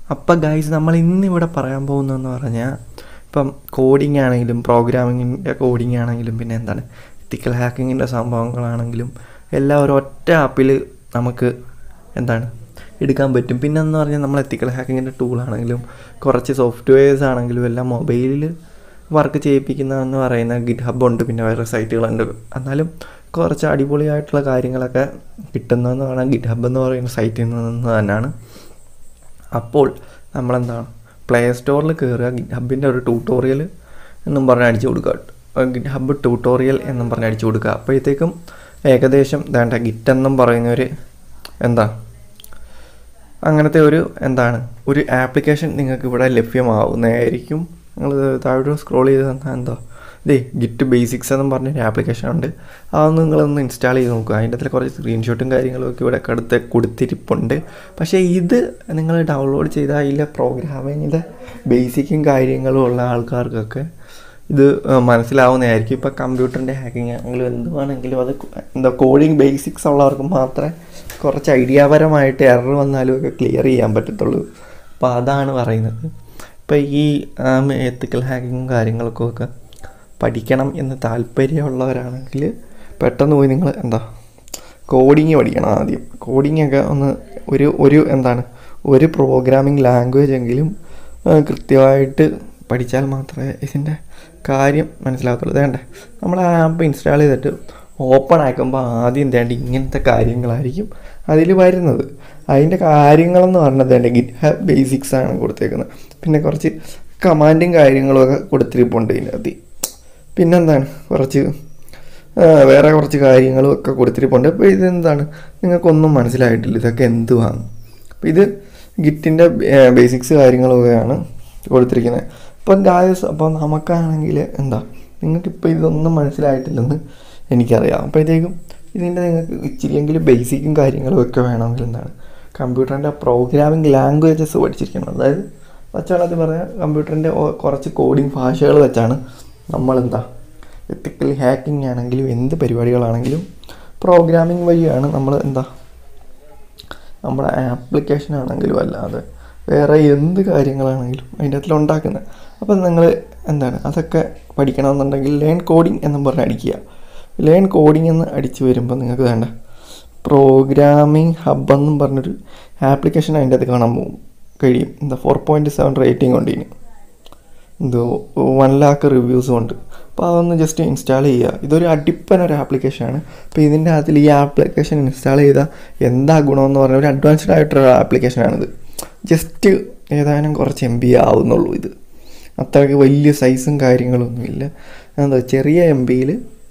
അപ്പം ഗൈസ് നമ്മൾ ഇന്നിവിടെ പറയാൻ പോകുന്നതെന്ന് പറഞ്ഞാൽ ഇപ്പം കോഡിംഗ് ആണെങ്കിലും പ്രോഗ്രാമിങ്ങിൻ്റെ കോഡിംഗ് ആണെങ്കിലും പിന്നെ എന്താണ് എത്തിക്കൽ ഹാക്കിങ്ങിൻ്റെ സംഭവങ്ങളാണെങ്കിലും എല്ലാം ഒരു ഒറ്റ ആപ്പിൽ നമുക്ക് എന്താണ് എടുക്കാൻ പറ്റും പിന്നെ എന്ന് പറഞ്ഞാൽ നമ്മൾ എത്തിക്കൽ ഹാക്കിങ്ങിൻ്റെ ടൂളാണെങ്കിലും കുറച്ച് സോഫ്റ്റ്വെയർസ് ആണെങ്കിലും എല്ലാം മൊബൈലിൽ വർക്ക് ചെയ്യിപ്പിക്കുന്നതെന്ന് പറയുന്ന ഗിറ്റ് ഹബ് ഉണ്ട് പിന്നെ വേറെ സൈറ്റുകളുണ്ട് എന്നാലും കുറച്ച് അടിപൊളിയായിട്ടുള്ള കാര്യങ്ങളൊക്കെ കിട്ടുന്നതെന്ന് പറഞ്ഞാൽ ഗിറ്റ് ഹബ് എന്ന് പറയുന്ന സൈറ്റിൽ നിന്ന് തന്നെയാണ് അപ്പോൾ നമ്മളെന്താണ് പ്ലേ സ്റ്റോറിൽ കയറുക ഗിറ്റ് ഹബിൻ്റെ ഒരു ട്യൂട്ടോറിയൽ എന്നും പറഞ്ഞ് അടിച്ചു കൊടുക്കുക ഗിറ്റ് ഹബ് ട്യൂട്ടോറിയൽ എന്നും പറഞ്ഞ് അടിച്ചു കൊടുക്കുക അപ്പോഴത്തേക്കും ഏകദേശം വേണ്ട ഗിറ്റ് എന്നും പറയുന്നൊരു എന്താ അങ്ങനത്തെ ഒരു എന്താണ് ഒരു ആപ്ലിക്കേഷൻ നിങ്ങൾക്ക് ഇവിടെ ലഭ്യമാവുന്നതായിരിക്കും നിങ്ങൾ താഴോട്ട് സ്ക്രോൾ ചെയ്ത് തന്നാൽ എന്താ ഇതേ ഗിറ്റ് ബേസിക്സ് എന്നും പറഞ്ഞൊരു ആപ്ലിക്കേഷൻ ഉണ്ട് അതൊന്ന് നിങ്ങളൊന്ന് ഇൻസ്റ്റാൾ ചെയ്ത് നോക്കുക അതിൻ്റെ അകത്തിൽ കുറച്ച് സ്ക്രീൻഷോട്ടും കാര്യങ്ങളും ഒക്കെ ഇവിടെ അടുത്ത് കൊടുത്തിരിപ്പുണ്ട് പക്ഷേ ഇത് നിങ്ങൾ ഡൗൺലോഡ് ചെയ്താൽ അതിലെ പ്രോഗ്രാമിങ്ങിൻ്റെ ബേസിക്കും കാര്യങ്ങളും ഉള്ള ആൾക്കാർക്കൊക്കെ ഇത് മനസ്സിലാവുന്നതായിരിക്കും ഇപ്പോൾ കമ്പ്യൂട്ടറിൻ്റെ ഹാക്കിംഗ് ആണെങ്കിലും എന്തുവാണെങ്കിലും അത് എന്താ കോഡിങ് ബേസിക്സ് ഉള്ളവർക്ക് മാത്രമേ കുറച്ച് ഐഡിയാപരമായിട്ട് എറർ വന്നാലും ഒക്കെ ക്ലിയർ ചെയ്യാൻ പറ്റത്തുള്ളൂ അപ്പോൾ അതാണ് പറയുന്നത് ഇപ്പോൾ ഈ എത്തിക്കൽ ഹാക്കിങ്ങും കാര്യങ്ങൾക്കും ഒക്കെ പഠിക്കണം എന്ന് താല്പര്യമുള്ളവരാണെങ്കിൽ പെട്ടെന്ന് പോയി നിങ്ങൾ എന്താ കോഡിങ് പഠിക്കണം ആദ്യം കോഡിങ് ഒക്കെ ഒന്ന് ഒരു ഒരു എന്താണ് ഒരു പ്രോഗ്രാമിംഗ് ലാംഗ്വേജ് എങ്കിലും കൃത്യമായിട്ട് പഠിച്ചാൽ മാത്രമേ ഇതിൻ്റെ കാര്യം മനസ്സിലാകത്തുള്ളൂ വേണ്ടേ നമ്മൾ ആ ആപ്പ് ഇൻസ്റ്റാൾ ചെയ്തിട്ട് ഓപ്പൺ ആക്കുമ്പോൾ ആദ്യം തേണ്ട ഇങ്ങനത്തെ കാര്യങ്ങളായിരിക്കും അതിൽ വരുന്നത് അതിൻ്റെ കാര്യങ്ങളെന്ന് പറഞ്ഞത് വേണ്ട ഗിറ്റ് ഹാബ് ബേസിക്സ് ആണ് കൊടുത്തേക്കുന്നത് പിന്നെ കുറച്ച് കമാൻഡും കാര്യങ്ങളൊക്കെ കൊടുത്തിരിപ്പുണ്ട് ഇതിനകത്ത് പിന്നെന്താണ് കുറച്ച് വേറെ കുറച്ച് കാര്യങ്ങളും ഒക്കെ കൊടുത്തിരിപ്പുണ്ട് അപ്പോൾ ഇതെന്താണ് നിങ്ങൾക്കൊന്നും മനസ്സിലായിട്ടില്ല ഇതൊക്കെ എന്തുവാണ് അപ്പോൾ ഇത് ഗിറ്റിൻ്റെ ബേസിക്സ് കാര്യങ്ങളൊക്കെയാണ് കൊടുത്തിരിക്കുന്നത് അപ്പം ഗായസ് അപ്പോൾ നമുക്കാണെങ്കിൽ എന്താ നിങ്ങൾക്കിപ്പോൾ ഇതൊന്നും മനസ്സിലായിട്ടില്ലെന്ന് എനിക്കറിയാം അപ്പോഴത്തേക്കും ഇതിൻ്റെ നിങ്ങൾക്ക് ഇച്ചിരിയെങ്കിലും ബേസിക്കും കാര്യങ്ങളും ഒക്കെ വേണമെങ്കിൽ എന്താണ് കമ്പ്യൂട്ടറിൻ്റെ പ്രോഗ്രാമിംഗ് ലാംഗ്വേജസ് പഠിച്ചിരിക്കണം അതായത് വച്ചാളത് പറയാം കമ്പ്യൂട്ടറിൻ്റെ കുറച്ച് കോഡിംഗ് ഭാഷകൾ വെച്ചാണ് നമ്മളെന്താ എത്തിക്കലി ഹാക്കിംഗ് ആണെങ്കിലും എന്ത് പരിപാടികളാണെങ്കിലും പ്രോഗ്രാമിംഗ് വഴിയാണ് നമ്മൾ എന്താ നമ്മുടെ ആപ്ലിക്കേഷൻ ആണെങ്കിലും അല്ലാതെ വേറെ എന്ത് കാര്യങ്ങളാണെങ്കിലും അതിൻ്റെ അകത്തിൽ ഉണ്ടാക്കുന്നത് അപ്പം നിങ്ങൾ എന്താണ് അതൊക്കെ പഠിക്കണമെന്നുണ്ടെങ്കിൽ ലേൺ കോഡിംഗ് എന്നും പറഞ്ഞ് അടിക്കുക ലേൺ കോഡിംഗ് എന്ന് അടിച്ച് വരുമ്പോൾ നിങ്ങൾക്ക് വേണ്ട പ്രോഗ്രാമിംഗ് ഹബ് എന്നും പറഞ്ഞൊരു ആപ്ലിക്കേഷൻ അതിൻ്റെ അകത്ത് കാണാൻ പോകും കഴിയും എന്താ ഫോർ പോയിൻറ്റ് സെവൻ റേറ്റിംഗ് ഉണ്ട് ഇതിന് എന്തോ വൺ ലാക്ക് റിവ്യൂസും ഉണ്ട് അപ്പോൾ അതൊന്ന് ജസ്റ്റ് ഇൻസ്റ്റാൾ ചെയ്യുക ഇതൊരു അടിപ്പൻ ഒരു ആപ്ലിക്കേഷനാണ് അപ്പോൾ ഇതിൻ്റെ അകത്തിൽ ഈ ആപ്ലിക്കേഷൻ ഇൻസ്റ്റാൾ ചെയ്താൽ എന്താ ഗുണമെന്ന് പറഞ്ഞാൽ ഒരു അഡ്വാൻസ്ഡ് ആയിട്ടൊരു ആപ്ലിക്കേഷനാണിത് ജസ്റ്റ് ഏതാനും കുറച്ച് എം ബി ആവുന്നുള്ളൂ ഇത് അത്രയ്ക്ക് വലിയ സൈസും കാര്യങ്ങളൊന്നുമില്ല എന്താ ചെറിയ എം ബിയിൽ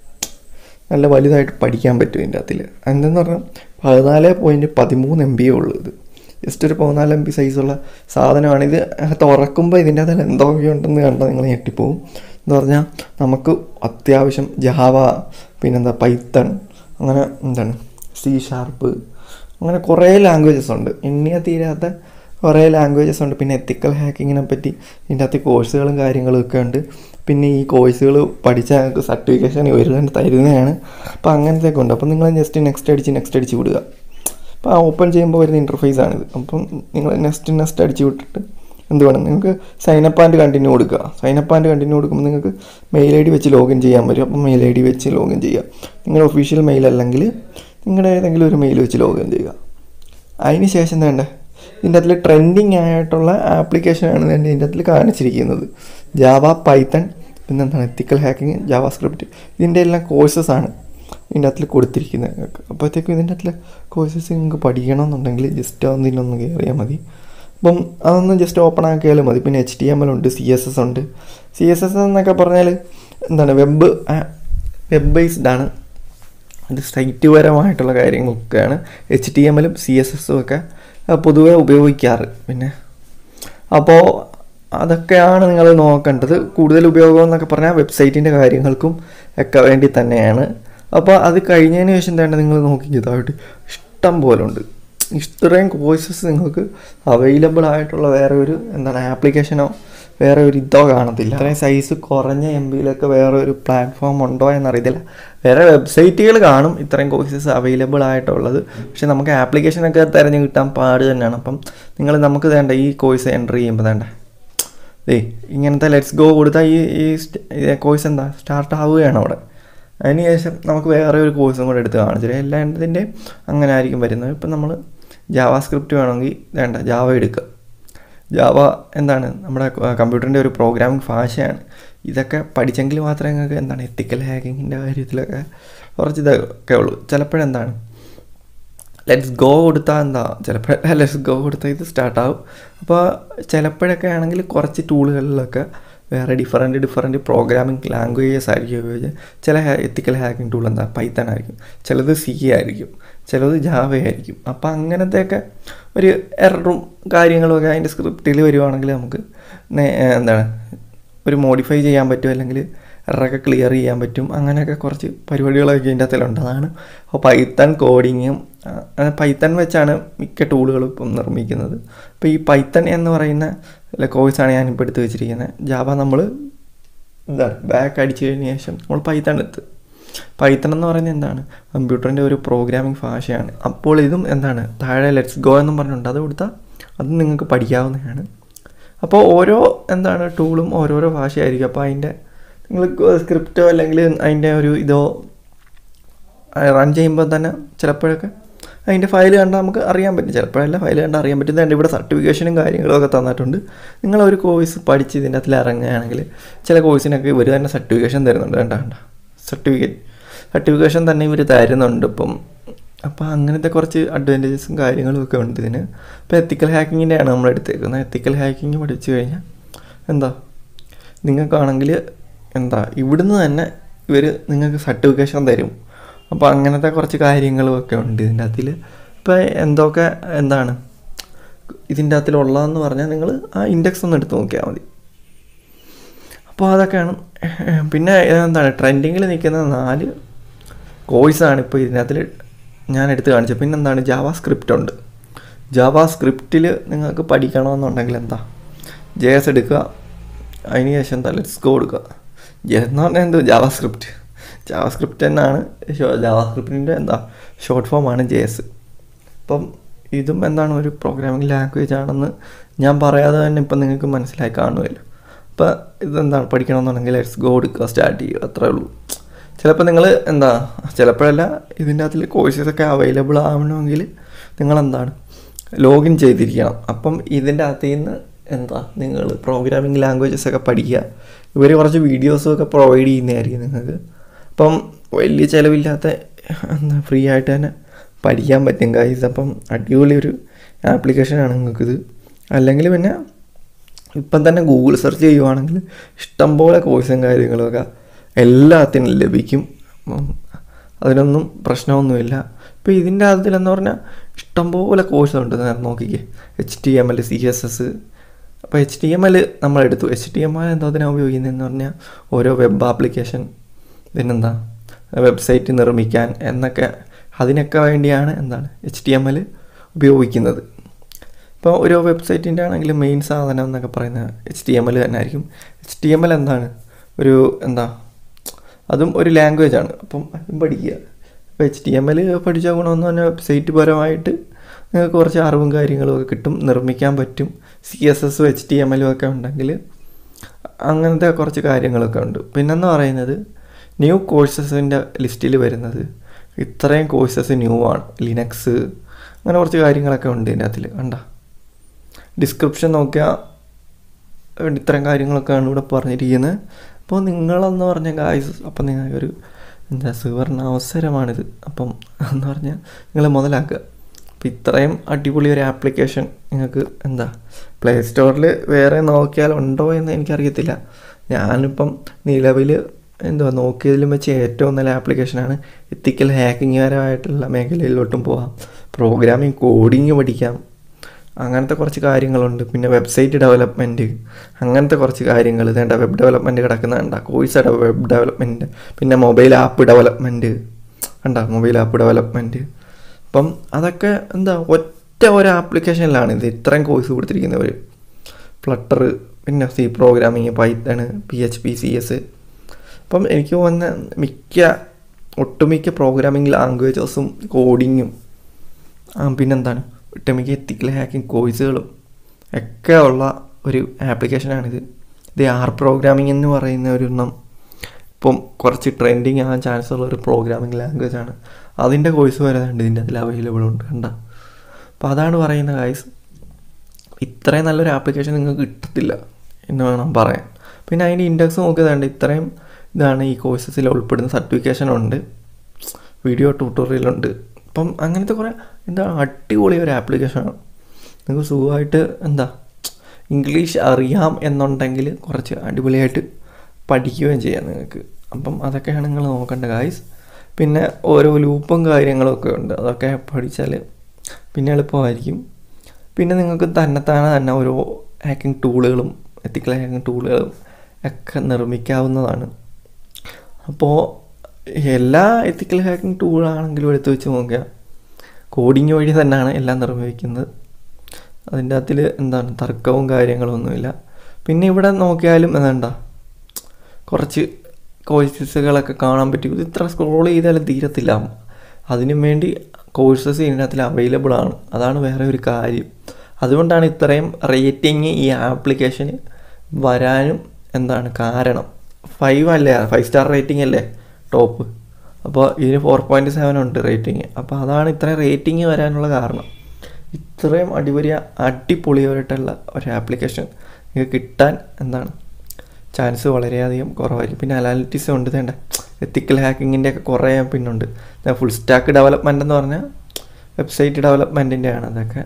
നല്ല വലുതായിട്ട് പഠിക്കാൻ പറ്റും ഇതിൻ്റെ അകത്തിൽ എന്തെന്ന് പറഞ്ഞാൽ പതിനാല് പോയിൻറ്റ് പതിമൂന്ന് എം ബിയേ ഉള്ളൂ ഇത് ജസ്റ്റ് ഒരു പതിനാല് എം ബി സൈസുള്ള സാധനമാണ് ഇത് തുറക്കുമ്പോൾ ഇതിൻ്റെ അതിൽ എന്തൊക്കെ ഉണ്ടെന്ന് കണ്ടാൽ നിങ്ങൾ ഞെട്ടിപ്പോവും എന്ന് പറഞ്ഞാൽ നമുക്ക് അത്യാവശ്യം ജാവ പിന്നെന്താ പൈത്തൺ അങ്ങനെ എന്താണ് സി ഷാർപ്പ് അങ്ങനെ കുറേ ലാംഗ്വേജസ് ഉണ്ട് എണ്ണിയ തീരാത്ത കുറേ ലാംഗ്വേജസ് ഉണ്ട് പിന്നെ എത്തിക്കൽ ഹാക്കിങ്ങിനെ പറ്റി ഇതിൻ്റെ അകത്ത് കോഴ്സുകളും കാര്യങ്ങളും ഒക്കെ ഉണ്ട് പിന്നെ ഈ കോഴ്സുകൾ പഠിച്ചാൽ ഞങ്ങൾക്ക് സർട്ടിഫിക്കേഷൻ ഇവർ തന്നെ തരുന്നതാണ് അപ്പോൾ അങ്ങനത്തെയൊക്കെ ഉണ്ട് അപ്പോൾ നിങ്ങൾ ജസ്റ്റ് നെക്സ്റ്റ് അടിച്ച് നെക്സ്റ്റ് അടിച്ച് വിടുക അപ്പോൾ ആ ഓപ്പൺ ചെയ്യുമ്പോൾ വരുന്ന ഇൻ്റർഫേസ് ആണിത് അപ്പം നിങ്ങൾ നെക്സ്റ്റ് നെക്സ്റ്റ് അടിച്ച് വിട്ടിട്ട് എന്ത് വേണം നിങ്ങൾക്ക് സൈനപ്പ് ആൻഡ് കണ്ടിന്യൂ കൊടുക്കുക സൈനപ്പ് ആൻഡ് കണ്ടിന്യൂ കൊടുക്കുമ്പോൾ നിങ്ങൾക്ക് മെയിൽ ഐ ഡി വെച്ച് ലോഗിൻ ചെയ്യാൻ പറ്റും അപ്പം മെയിൽ ഐ ഡി വെച്ച് ലോഗിൻ ചെയ്യുക നിങ്ങളുടെ ഒഫീഷ്യൽ മെയിൽ അല്ലെങ്കിൽ നിങ്ങളുടെ ഏതെങ്കിലും ഒരു മെയിൽ വെച്ച് ലോഗിൻ ചെയ്യുക അതിന് ശേഷം വേണ്ടേ ഇതിൻ്റെ അതിൽ ട്രെൻഡിങ് ആയിട്ടുള്ള ആപ്ലിക്കേഷനാണ് തന്നെ ഇതിൻ്റെ അതിൽ കാണിച്ചിരിക്കുന്നത് ജാവ പൈത്തൺ പിന്നെ എന്താണ് എത്തിക്കൽ ഹാക്കിങ് ജാവ സ്ക്രിപ്റ്റ് ഇതിൻ്റെ എല്ലാം കോഴ്സസ് ആണ് ഇതിൻ്റെ അകത്തിൽ കൊടുത്തിരിക്കുന്നത് അപ്പോഴത്തേക്കും ഇതിൻ്റെ അകത്തിൽ കോഴ്സസ് നിങ്ങൾക്ക് പഠിക്കണമെന്നുണ്ടെങ്കിൽ ജസ്റ്റ് ഒന്നിനൊന്ന് കയറിയാൽ മതി അപ്പം അതൊന്ന് ജസ്റ്റ് ഓപ്പൺ ആക്കിയാലും മതി പിന്നെ എച്ച് ടി എം എൽ ഉണ്ട് സി എസ് എസ് ഉണ്ട് സി എസ് എസ് എന്നൊക്കെ പറഞ്ഞാൽ എന്താണ് വെബ് വെബ് ബേസ്ഡ് ആണ് അത് സൈറ്റ് പരമായിട്ടുള്ള കാര്യങ്ങളൊക്കെയാണ് എച്ച് ടി എം എല്ലും സി എസ് എസും ഒക്കെ പൊതുവെ ഉപയോഗിക്കാറ് പിന്നെ അപ്പോൾ അതൊക്കെയാണ് നിങ്ങൾ നോക്കേണ്ടത് കൂടുതൽ ഉപയോഗം എന്നൊക്കെ പറഞ്ഞാൽ വെബ്സൈറ്റിൻ്റെ കാര്യങ്ങൾക്കും ഒക്കെ വേണ്ടി തന്നെയാണ് അപ്പോൾ അത് കഴിഞ്ഞതിന് ശേഷം തന്നെ നിങ്ങൾ നോക്കി ഇതായിട്ട് ഇഷ്ടം പോലെ ഉണ്ട് ഇത്രയും കോഴ്സസ് നിങ്ങൾക്ക് അവൈലബിൾ ആയിട്ടുള്ള വേറെ ഒരു എന്താണ് ആപ്ലിക്കേഷനോ വേറെ ഒരു ഇതോ കാണത്തില്ല അത്രയും സൈസ് കുറഞ്ഞ എം ബിയിലൊക്കെ വേറെ ഒരു പ്ലാറ്റ്ഫോം ഉണ്ടോ എന്നറിയത്തില്ല വേറെ വെബ്സൈറ്റുകൾ കാണും ഇത്രയും കോഴ്സസ് അവൈലബിൾ ആയിട്ടുള്ളത് പക്ഷെ നമുക്ക് ആപ്ലിക്കേഷനൊക്കെ തിരഞ്ഞു കിട്ടാൻ പാട് തന്നെയാണ് അപ്പം നിങ്ങൾ നമുക്ക് വേണ്ട ഈ കോഴ്സ് എൻ്റർ ചെയ്യുമ്പോൾ വേണ്ട ദേ ഇങ്ങനത്തെ ലെറ്റ്സ് ഗോ കൊടുത്താൽ ഈ ഈ കോഴ്സ് എന്താ സ്റ്റാർട്ട് ആവുകയാണ് അവിടെ അതിനുശേഷം നമുക്ക് വേറെ ഒരു കോഴ്സും കൂടെ എടുത്ത് കാണിച്ചു തരാം എല്ലാത്തിൻ്റെയും അങ്ങനെ ആയിരിക്കും വരുന്നത് ഇപ്പം നമ്മൾ ജാവ സ്ക്രിപ്റ്റ് വേണമെങ്കിൽ വേണ്ട ജാവ എടുക്കുക ജാവ എന്താണ് നമ്മുടെ കമ്പ്യൂട്ടറിൻ്റെ ഒരു പ്രോഗ്രാമിംഗ് ഭാഷയാണ് ഇതൊക്കെ പഠിച്ചെങ്കിൽ മാത്രമേ നിങ്ങൾക്ക് എന്താണ് എത്തിക്കൽ ഹാക്കിങ്ങിൻ്റെ കാര്യത്തിലൊക്കെ കുറച്ച് ഇതൊക്കെ ഉള്ളൂ ചിലപ്പോഴെന്താണ് ലെറ്റ്സ് ഗോ കൊടുത്താൽ എന്താ ചിലപ്പോഴൊക്കെ ലെറ്റ്സ് ഗോ കൊടുത്താൽ ഇത് സ്റ്റാർട്ടാവും അപ്പോൾ ചിലപ്പോഴൊക്കെ ആണെങ്കിൽ കുറച്ച് ടൂളുകളിലൊക്കെ വേറെ ഡിഫറൻറ്റ് ഡിഫറൻറ്റ് പ്രോഗ്രാമിംഗ് ലാംഗ്വേജസ് ആയിരിക്കും ഉപയോഗിച്ച് ചില എത്തിക്കൽ ഹാക്കിംഗ് ടൂൾ എന്താ പൈത്തൺ ആയിരിക്കും ചിലത് സി ആയിരിക്കും ചിലത് ജാവ ആയിരിക്കും അപ്പോൾ അങ്ങനത്തെയൊക്കെ ഒരു എററും കാര്യങ്ങളുമൊക്കെ അതിൻ്റെ സ്ക്രിപ്റ്റിൽ വരുവാണെങ്കിൽ നമുക്ക് നേ- എന്താണ് ഒരു മോഡിഫൈ ചെയ്യാൻ പറ്റും അല്ലെങ്കിൽ എററൊക്കെ ക്ലിയർ ചെയ്യാൻ പറ്റും അങ്ങനെയൊക്കെ കുറച്ച് പരിപാടികളൊക്കെ ഇതിൻ്റെ അകത്തിലുണ്ട് അതാണ് അപ്പോൾ പൈത്തൺ കോഡിങ്ങും പൈത്തൺ വെച്ചാണ് മിക്ക ടൂളുകളും ഇപ്പം നിർമ്മിക്കുന്നത് അപ്പോൾ ഈ പൈത്തൺ എന്ന് പറയുന്ന കോഴ്സാണ് ഞാനിപ്പോൾ എടുത്ത് വെച്ചിരിക്കുന്നത് ജാവ നമ്മൾ എന്താണ് ബാക്ക് അടിച്ചു കഴിഞ്ഞ ശേഷം നമ്മൾ പൈത്തൺ എടുത്ത് പൈത്തൺ എന്ന് പറയുന്നത് എന്താണ് കമ്പ്യൂട്ടറിൻ്റെ ഒരു പ്രോഗ്രാമിംഗ് ഭാഷയാണ് അപ്പോൾ ഇതും എന്താണ് താഴെ ലെറ്റ്സ് ഗോ എന്നും പറഞ്ഞിട്ടുണ്ട് അത് കൊടുത്താൽ അത് നിങ്ങൾക്ക് പഠിക്കാവുന്നതാണ് അപ്പോൾ ഓരോ എന്താണ് ടൂളും ഓരോരോ ഭാഷയായിരിക്കും അപ്പോൾ അതിൻ്റെ നിങ്ങൾ സ്ക്രിപ്റ്റോ അല്ലെങ്കിൽ അതിൻ്റെ ഒരു ഇതോ റൺ ചെയ്യുമ്പോൾ തന്നെ ചിലപ്പോഴൊക്കെ അതിൻ്റെ ഫയൽ കണ്ടാൽ നമുക്ക് അറിയാൻ പറ്റും ചിലപ്പോഴല്ല ഫയൽ കണ്ടാൽ അറിയാൻ പറ്റും ഇതുണ്ട് ഇവിടെ സർട്ടിഫിക്കേഷനും കാര്യങ്ങളും ഒക്കെ തന്നിട്ടുണ്ട് നിങ്ങളൊരു കോഴ്സ് പഠിച്ച് ഇതിൻ്റെ അകത്തിൽ ഇറങ്ങുകയാണെങ്കിൽ ചില കോഴ്സിനൊക്കെ ഇവർ തന്നെ സർട്ടിഫിക്കേഷൻ തരുന്നുണ്ട് വേണ്ട വേണ്ട സർട്ടിഫിക്കറ്റ് സർട്ടിഫിക്കേഷൻ തന്നെ ഇവർ തരുന്നുണ്ട് ഇപ്പം അപ്പോൾ അങ്ങനത്തെ കുറച്ച് അഡ്വാൻറ്റേജസും കാര്യങ്ങളും ഒക്കെ ഉണ്ട് ഇതിന് ഇപ്പോൾ എത്തിക്കൽ ഹാക്കിങ്ങിൻ്റെയാണ് നമ്മൾ എടുത്തേക്കുന്നത് എത്തിക്കൽ ഹാക്കിങ് പഠിച്ചു കഴിഞ്ഞാൽ എന്താ നിങ്ങൾക്കാണെങ്കിൽ എന്താ ഇവിടുന്ന് തന്നെ ഇവർ നിങ്ങൾക്ക് സർട്ടിഫിക്കേഷൻ തരും അപ്പോൾ അങ്ങനത്തെ കുറച്ച് കാര്യങ്ങളും ഒക്കെ ഉണ്ട് ഇതിൻ്റെ അകത്തിൽ ഇപ്പോൾ എന്തൊക്കെ എന്താണ് ഇതിൻ്റെ അകത്തിലുള്ളതെന്ന് പറഞ്ഞാൽ നിങ്ങൾ ആ ഇൻഡെക്സ് ഒന്ന് എടുത്ത് നോക്കിയാൽ മതി അപ്പോൾ അതൊക്കെയാണ് പിന്നെ എന്താണ് ട്രെൻഡിങ്ങിൽ നിൽക്കുന്ന നാല് കോഴ്സാണ് ഇപ്പോൾ ഇതിനകത്തിൽ ഞാൻ എടുത്ത് കാണിച്ചത് പിന്നെ എന്താണ് ജാവ സ്ക്രിപ്റ്റ് ഉണ്ട് ജാവ സ്ക്രിപ്റ്റിൽ നിങ്ങൾക്ക് പഠിക്കണമെന്നുണ്ടെങ്കിൽ എന്താ ജെ എസ് എടുക്കുക അതിന് ശേഷം എന്താ ലെറ്റ്സ് ഗോ കൊടുക്കുക ജെ എന്ന് പറഞ്ഞാൽ എന്തോ ജാവ സ്ക്രിപ്റ്റ് ജാവ സ്ക്രിപ്റ്റ് എന്നാണ് ജാവ സ്ക്രിപ്റ്റിൻ്റെ എന്താ ഷോർട്ട് ഫോമാണ് ജെ എസ് അപ്പം ഇതും എന്താണ് ഒരു പ്രോഗ്രാമിംഗ് ലാംഗ്വേജ് ആണെന്ന് ഞാൻ പറയാതെ തന്നെ ഇപ്പം നിങ്ങൾക്ക് മനസ്സിലായി കാണുമല്ലോ അപ്പോൾ ഇതെന്താണ് പഠിക്കണമെന്നുണ്ടെങ്കിൽ ലെറ്റ്സ് ഗോ എടുക്കുക സ്റ്റാർട്ട് ചെയ്യുക അത്രേ ഉള്ളൂ ചിലപ്പോൾ നിങ്ങൾ എന്താ ചിലപ്പോഴല്ല ഇതിൻ്റെ അകത്തിൽ കോഴ്സസൊക്കെ അവൈലബിൾ ആവണമെങ്കിൽ നിങ്ങളെന്താണ് ലോഗിൻ ചെയ്തിരിക്കണം അപ്പം ഇതിൻ്റെ അകത്ത് നിന്ന് എന്താ നിങ്ങൾ പ്രോഗ്രാമിംഗ് ലാംഗ്വേജസ് ഒക്കെ പഠിക്കുക ഇവർ കുറച്ച് വീഡിയോസും ഒക്കെ പ്രൊവൈഡ് ചെയ്യുന്നതായിരിക്കും നിങ്ങൾക്ക് അപ്പം വലിയ ചിലവില്ലാത്ത എന്താ ഫ്രീ ആയിട്ട് തന്നെ പഠിക്കാൻ പറ്റും ഗൈസ് അപ്പം അടിപൊളി ഒരു ആപ്ലിക്കേഷനാണ് നിങ്ങൾക്കിത് അല്ലെങ്കിൽ പിന്നെ ഇപ്പം തന്നെ ഗൂഗിൾ സെർച്ച് ചെയ്യുവാണെങ്കിൽ ഇഷ്ടംപോലെ കോഴ്സും കാര്യങ്ങളുമൊക്കെ എല്ലാത്തിനും ലഭിക്കും അപ്പം അതിനൊന്നും പ്രശ്നമൊന്നുമില്ല ഇപ്പോൾ ഇതിൻ്റെ അതിലെന്ന് പറഞ്ഞാൽ ഇഷ്ടംപോലെ കോഴ്സ് ഉണ്ട് നേരം നോക്കിക്കേ H T M L C S S അപ്പോൾ എച്ച് ടി എം എൽ നമ്മളെടുത്തു എച്ച് ടി എം എൽ എന്തോതിനാണ് ഉപയോഗിക്കുന്നതെന്ന് പറഞ്ഞാൽ ഓരോ വെബ് ആപ്ലിക്കേഷൻ പിന്നെന്താ വെബ്സൈറ്റ് നിർമ്മിക്കാൻ എന്നൊക്കെ അതിനൊക്കെ വേണ്ടിയാണ് എന്താണ് എച്ച് ടി എം എൽ ഉപയോഗിക്കുന്നത് ഇപ്പോൾ ഒരു വെബ്സൈറ്റിൻ്റെ ആണെങ്കിൽ മെയിൻ സാധനം എന്നൊക്കെ പറയുന്നത് എച്ച് ടി എം എൽ തന്നെ ആയിരിക്കും എച്ച് ടി എം എൽ എന്താണ് ഒരു എന്താ അതും ഒരു ലാംഗ്വേജ് ആണ് അപ്പം അതും പഠിക്കുക അപ്പോൾ എച്ച് ടി എം എൽ പഠിച്ച ഗുണമെന്ന് പറഞ്ഞാൽ വെബ്സൈറ്റ് പരമായിട്ട് നിങ്ങൾക്ക് കുറച്ച് അറിവും കാര്യങ്ങളും ഒക്കെ കിട്ടും നിർമ്മിക്കാൻ പറ്റും സി എസ് എസും എച്ച് ടി എം എല്ലും ഒക്കെ ഉണ്ടെങ്കിൽ അങ്ങനത്തെ കുറച്ച് കാര്യങ്ങളൊക്കെ ഉണ്ട് പിന്നെന്ന് പറയുന്നത് ന്യൂ കോഴ്സസിൻ്റെ ലിസ്റ്റിൽ വരുന്നത് ഇത്രയും കോഴ്സസ് ന്യൂ ആണ് ലിനക്സ് അങ്ങനെ കുറച്ച് കാര്യങ്ങളൊക്കെ ഉണ്ട് ഇതിൻ്റെ അതിൽ കണ്ട ഡിസ്ക്രിപ്ഷൻ നോക്കിയാൽ ഇത്തരം കാര്യങ്ങളൊക്കെയാണ് ഇവിടെ പറഞ്ഞിരിക്കുന്നത് അപ്പോൾ നിങ്ങളെന്ന് പറഞ്ഞ ഗായ്സ് അപ്പം നിങ്ങൾക്കൊരു എന്താ സുവർണ അവസരമാണിത് അപ്പം എന്ന് പറഞ്ഞാൽ നിങ്ങൾ മുതലാക്കുക അപ്പം ഇത്രയും അടിപൊളി ഒരു ആപ്ലിക്കേഷൻ നിങ്ങൾക്ക് എന്താ പ്ലേ സ്റ്റോറിൽ വേറെ നോക്കിയാൽ ഉണ്ടോ എന്ന് എനിക്കറിയത്തില്ല ഞാനിപ്പം നിലവിൽ എന്തുവാ നോക്കിയതിലും വെച്ച് ഏറ്റവും നല്ല ആപ്ലിക്കേഷനാണ് എത്തിക്കൽ ഹാക്കിംഗ് പരമായിട്ടുള്ള മേഖലയിലോട്ടും പോകാം പ്രോഗ്രാമിംഗ് കോഡിങ് പഠിക്കാം അങ്ങനത്തെ കുറച്ച് കാര്യങ്ങളുണ്ട് പിന്നെ വെബ്സൈറ്റ് ഡെവലപ്മെൻറ്റ് അങ്ങനത്തെ കുറച്ച് കാര്യങ്ങൾ ഇതേണ്ട വെബ് ഡെവലപ്മെൻറ്റ് കിടക്കുന്നുണ്ട കോഴ്സ് വെബ് ഡെവലപ്മെൻറ്റ് പിന്നെ മൊബൈൽ ആപ്പ് ഡെവലപ്മെൻറ്റ് കണ്ട മൊബൈൽ ആപ്പ് ഡെവലപ്മെൻറ്റ് അപ്പം അതൊക്കെ എന്താ ഒറ്റ ഒരു ആപ്ലിക്കേഷനിലാണ് ഇത് ഇത്രയും കോഴ്സ് കൊടുത്തിരിക്കുന്നവർ ഫ്ലട്ടർ പിന്നെ C programming Python P H P C S അപ്പം എനിക്ക് തോന്നുന്ന മിക്ക ഒട്ടുമിക്ക പ്രോഗ്രാമിംഗ് ലാംഗ്വേജസും കോഡിങ്ങും പിന്നെന്താണ് ഒട്ടുമിക്ക എത്തിക്കൽ ഹാക്കിംഗ് കോഴ്സുകളും ഒക്കെ ഉള്ള ഒരു ആപ്ലിക്കേഷനാണിത് ഇത് ആർ പ്രോഗ്രാമിംഗ് എന്ന് പറയുന്ന ഒരു എണ്ണം ഇപ്പം കുറച്ച് ട്രെൻഡിങ് ആകാൻ ചാൻസ് ഉള്ള ഒരു പ്രോഗ്രാമിംഗ് ലാംഗ്വേജ് ആണ് അതിൻ്റെ കോഴ്സ് വരെ ഉണ്ട് ഇതിൻ്റെ അതിൽ അവൈലബിൾ ഉണ്ട് കണ്ട അപ്പോൾ അതാണ് പറയുന്ന ഗൈസ് ഇത്രയും നല്ലൊരു ആപ്ലിക്കേഷൻ നിങ്ങൾക്ക് കിട്ടത്തില്ല എന്ന് വേണം പറയാൻ പിന്നെ അതിൻ്റെ ഇൻഡെക്സ് നോക്കിയതുണ്ട് ഇത്രയും ഇതാണ് ഈ കോഴ്സസിൽ ഉൾപ്പെടുന്ന സർട്ടിഫിക്കേഷൻ ഉണ്ട് വീഡിയോ ട്യൂട്ടോറിയലുണ്ട് അപ്പം അങ്ങനത്തെ കുറേ എന്താ അടിപൊളി ഒരു ആപ്ലിക്കേഷനാണ് നിങ്ങൾക്ക് സുഖമായിട്ട് എന്താ ഇംഗ്ലീഷ് അറിയാം എന്നുണ്ടെങ്കിൽ കുറച്ച് അടിപൊളിയായിട്ട് പഠിക്കുകയും ചെയ്യാം നിങ്ങൾക്ക് അപ്പം അതൊക്കെയാണ് നിങ്ങൾ നോക്കേണ്ട ഗായ്സ് പിന്നെ ഓരോ ലൂപ്പും കാര്യങ്ങളും ഒക്കെ ഉണ്ട് അതൊക്കെ പഠിച്ചാൽ പിന്നെ എളുപ്പമായിരിക്കും പിന്നെ നിങ്ങൾക്ക് തന്നെത്താനെ തന്നെ ഓരോ ഹാക്കിംഗ് ടൂളുകളും എത്തിക്കൽ ഹാക്കിംഗ് ടൂളുകളും ഒക്കെ നിർമ്മിക്കാവുന്നതാണ് അപ്പോൾ എല്ലാ എത്തിക്കൽ ഹാക്കിംഗ് ടൂളാണെങ്കിലും എടുത്ത് വെച്ച് നോക്കിയാൽ കോഡിങ് വഴി തന്നെയാണ് എല്ലാം നിർമ്മിക്കുന്നത് അതിൻ്റെ അകത്തിൽ എന്താണ് തർക്കവും കാര്യങ്ങളും ഒന്നുമില്ല പിന്നെ ഇവിടെ നോക്കിയാലും എന്താ കുറച്ച് കോഴ്സസുകളൊക്കെ കാണാൻ പറ്റും ഇത് ഇത്ര സ്ക്രോൾ ചെയ്താലും തീരത്തില്ല അതിനു വേണ്ടി കോഴ്സസ് ഇതിനകത്തിൽ അവൈലബിൾ ആണ് അതാണ് വേറെ ഒരു കാര്യം അതുകൊണ്ടാണ് ഇത്രയും റേറ്റിംഗ് ഈ ആപ്ലിക്കേഷന് വരാനും എന്താണ് കാരണം ഫൈവ് അല്ലേ ഫൈവ് സ്റ്റാർ റേറ്റിംഗ് അല്ലേ ടോപ്പ് അപ്പോൾ ഇതിന് ഫോർ പോയിൻറ്റ് സെവൻ ഉണ്ട് റേറ്റിംഗ് അപ്പോൾ അതാണ് ഇത്രയും റേറ്റിംഗ് വരാനുള്ള കാരണം ഇത്രയും അടിപൊളി അടിപൊളിയായിട്ടുള്ള ഒരു ആപ്ലിക്കേഷൻ നിങ്ങൾക്ക് കിട്ടാൻ എന്താണ് ചാൻസ് വളരെയധികം കുറവായിരിക്കും പിന്നെ അനാലിറ്റിക്സ് ഉണ്ട് വേണ്ട എത്തിക്കൽ ഹാക്കിങ്ങിൻ്റെ ഒക്കെ കുറേ പിന്നുണ്ട് ഫുൾ സ്റ്റാക്ക് ഡെവലപ്മെൻ്റ് എന്ന് പറഞ്ഞാൽ വെബ്സൈറ്റ് ഡെവലപ്മെൻറ്റിൻ്റെ ആണ് അതൊക്കെ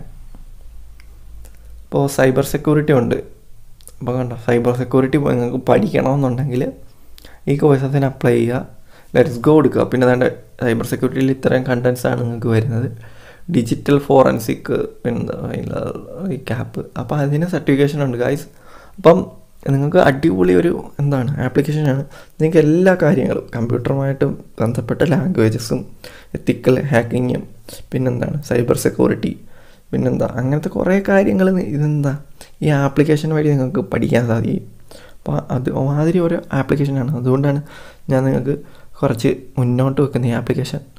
ഇപ്പോൾ സൈബർ സെക്യൂരിറ്റി ഉണ്ട് അപ്പോൾ കണ്ടോ സൈബർ സെക്യൂരിറ്റി നിങ്ങൾക്ക് പഠിക്കണമെന്നുണ്ടെങ്കിൽ ഈ കോഴ്സസിന് അപ്ലൈ ചെയ്യുക ലെറ്റ്സ് ഗോ എടുക്കുക പിന്നെ അതാണ്ട് സൈബർ സെക്യൂരിറ്റിയിൽ ഇത്രയും കണ്ടൻസ് ആണ് നിങ്ങൾക്ക് വരുന്നത് ഡിജിറ്റൽ ഫോറൻസിക് പിന്നെ ഈ ക്യാപ്പ് അപ്പോൾ അതിന് സർട്ടിഫിക്കേഷൻ ഉണ്ട് ഗായ്സ് അപ്പം നിങ്ങൾക്ക് അടിപൊളി ഒരു എന്താണ് ആപ്ലിക്കേഷനാണ് നിങ്ങൾക്ക് എല്ലാ കാര്യങ്ങളും കമ്പ്യൂട്ടറുമായിട്ട് ബന്ധപ്പെട്ട ലാംഗ്വേജസും എത്തിക്കൽ ഹാക്കിങ്ങും പിന്നെന്താണ് സൈബർ സെക്യൂരിറ്റി പിന്നെന്താ അങ്ങനത്തെ കുറേ കാര്യങ്ങൾ ഇതെന്താ ഈ ആപ്ലിക്കേഷൻ വഴി നിങ്ങൾക്ക് പഠിക്കാൻ സാധിക്കും അപ്പോൾ അത് മാതിരി ഒരു ആപ്ലിക്കേഷനാണ് അതുകൊണ്ടാണ് ഞാൻ നിങ്ങൾക്ക് കുറച്ച് മുന്നോട്ട് വെക്കുന്ന ഈ ആപ്ലിക്കേഷൻ